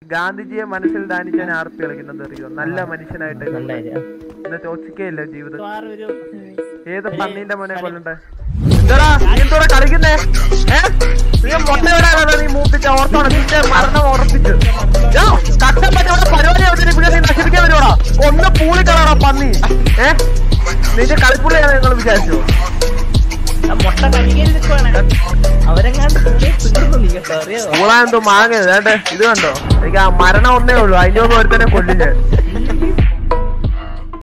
ഗാന്ധിജിയെ മനസ്സിൽ ധാനിച്ചാണ് R P കളിക്കുന്നത് അറിയോ നല്ല മനുഷ്യനായിട്ട് നല്ല കാര്യം ഇന്ന് തോച്ചിക്കയില്ല ജീവിതം മിക്കവാറും ഒരു ഏത് പന്നീന്റെ മോനെ കൊല്ലണ്ടേ എന്താടാ നീ എന്തോടെ കളിക്കുന്നേ ഏ നീ മുട്ടയോടാണോ നീ മൂപ്പിച്ച ഓർത്തോടെ നിന്റെ മരണം ഉറപ്പിച്ച് യ്യോ, കട്ടൻ പറ്റോടെ പരിപാടി അവതരിപ്പിക്കാൻ നീ നശിപ്പിക്കാൻ വരുവാടാ ഒന്ന് പൂളിക്കളാടാ പന്നി ഏ നിന്റെ കളിപ്പുള്ളിയാണ് നിങ്ങൾ വിചാരിച്ചു ആ മുട്ട കഴിക്കാൻ നിൽക്കുവാണ് അവരെങ്ങാണ്ട് തിന്നു നീ കേട്ടോ അറിയോ പൂളാ എന്തോ മാങ്ങ വേണ്ടേ ഇത് കണ്ടോ എനിക്ക് ആ മരണം ഒന്നേ ഉള്ളൂ അതിന്റെ ഒന്നും ഒരുത്തനെ കൊല്ലില്ല